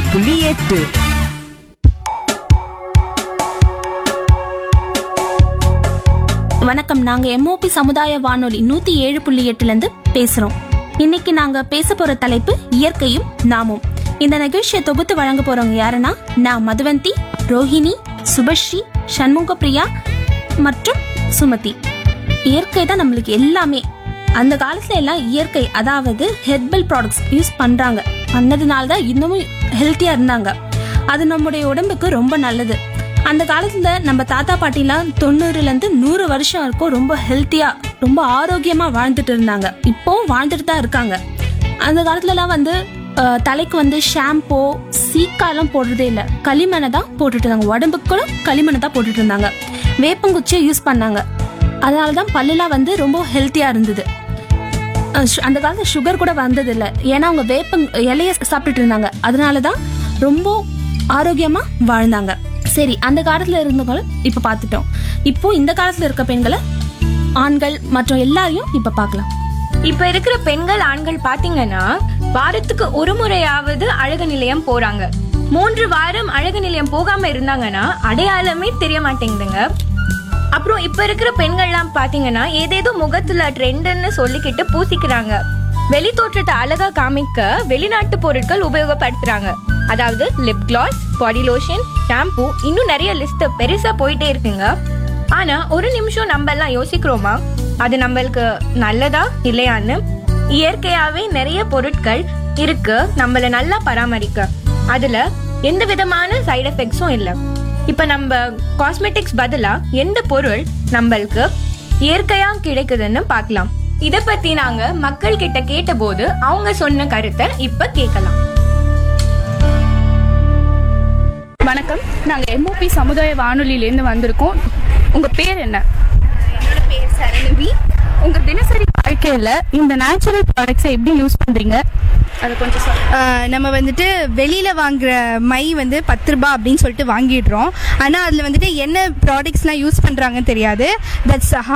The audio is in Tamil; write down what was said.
புள்ளி எட்டு வணக்கம் நாங்க எம்ஓபி சமுதாய வானொலி நூத்தி ஏழு புள்ளி எட்டுல இருந்து பேசுறோம் இன்னைக்கு நாங்க பேச போற தலைப்பு இயற்கையும் நாமும் இந்த நிகழ்ச்சியை தொகுத்து வழங்க போறவங்க யாருன்னா நான் மதுவந்தி ரோஹிணி சுபஸ்ரீ சண்முக பிரியா மற்றும் சுமதி இயற்கை தான் நம்மளுக்கு எல்லாமே அந்த காலத்துல எல்லாம் இயற்கை அதாவது ஹெர்பல் ப்ராடக்ட்ஸ் யூஸ் பண்றாங்க பண்ணதுனால தான் இன்னமும் ஹெல்த்தியா இருந்தாங்க அது நம்முடைய உடம்புக்கு ரொம்ப நல்லது அந்த காலத்துல நம்ம தாத்தா பாட்டிலாம் தொண்ணூறுல இருந்து நூறு வருஷம் வரைக்கும் ரொம்ப ஹெல்த்தியா ரொம்ப ஆரோக்கியமா வாழ்ந்துட்டு இருந்தாங்க இப்போவும் வாழ்ந்துட்டு தான் இருக்காங்க அந்த காலத்துலலாம் வந்து அஹ், தலைக்கு வந்து ஷாம்போ சீக்காலாம் போடுறதே இல்லை களிமண்ணை தான் போட்டுட்டு இருந்தாங்க உடம்புக்கு கூட களிமண்ணை தான் போட்டுட்டு இருந்தாங்க வேப்பங்குச்சியை யூஸ் பண்ணாங்க அதனால தான் பல்லுலாம் வந்து ரொம்ப ஹெல்த்தியா இருந்தது அஹ் சு- அந்த காலத்துல சுகர் கூட வந்தது இல்ல ஏன்னா அவங்க வேப்ப இலைய சாப்பிட்டுட்டு இருந்தாங்க அதனால தான் ரொம்ப ஆரோக்கியமா வாழ்ந்தாங்க சரி அந்த காலத்துல இருந்தவங்களும் இப்ப பார்த்துட்டோம் இப்போ இந்த காலத்துல இருக்க பெண்களை ஆண்கள் மற்றும் எல்லாரையும் இப்ப பார்க்கலாம் இப்ப இருக்கிற பெண்கள் ஆண்கள் பாத்தீங்கன்னா வாரத்துக்கு ஒரு முறையாவது அழகு நிலையம் போறாங்க மூன்று வாரம் அழகு நிலையம் போகாம இருந்தாங்கன்னா அடையாளமே தெரிய மாட்டேங்குதுங்க அப்புறம் இப்ப இருக்கிற பெண்கள்லாம் பாத்தீங்கன்னா ஏதேதோ முகத்துல ட்ரெண்டுன்னு சொல்லிக்கிட்டு பூசிக்கிறாங்க வெளி தோற்றத்தை அழகா காமிக்க வெளிநாட்டு பொருட்கள் உபயோகப்படுத்துறாங்க அதாவது lip gloss body lotion shampoo இன்னும் நிறைய லிஸ்ட் பெருசா போயிட்டே இருக்குங்க ஆனா ஒரு நிமிஷம் நம்ம எல்லாம் யோசிக்கிறோமா அது நம்மளுக்கு நல்லதா இல்லையான்னு இயற்கையாவே நிறைய பொருட்கள் இருக்கு நம்மள நல்லா பராமரிக்க அதுல எந்த விதமான சைடு எஃபெக்ட்ஸும் இல்ல இப்ப நம்ம காஸ்மெட்டிக்ஸ் பதிலா எந்த பொருள் நம்மளுக்கு இயற்கையா கிடைக்குதுன்னு பார்க்கலாம் இத பத்தி நாங்க மக்கள் கிட்ட கேட்டபோது அவங்க சொன்ன கருத்தை இப்ப கேட்கலாம் வணக்கம் நாங்க எம்ஓபி சமுதாய வானொலியிலேருந்து வந்திருக்கோம் உங்க பேர் என்ன என்னோட பேர் சரணவி உங்க தினசரி வாழ்க்கையில இந்த நேச்சுரல் ப்ராடக்ட்ஸை எப்படி யூஸ் பண்றீங்க அதை கொஞ்சம் சொல்லுங்க ஆஹ் நம்ம வந்துட்டு வெளியில வாங்குற மை வந்து பத்து ரூபாய் அப்படின்னு சொல்லிட்டு வாங்கிடுறோம் ஆனா அதுல வந்துட்டு என்ன ப்ராடக்ட்ஸ்லாம் யூஸ் பண்றாங்கன்னு தெரியாது தட்ஸ்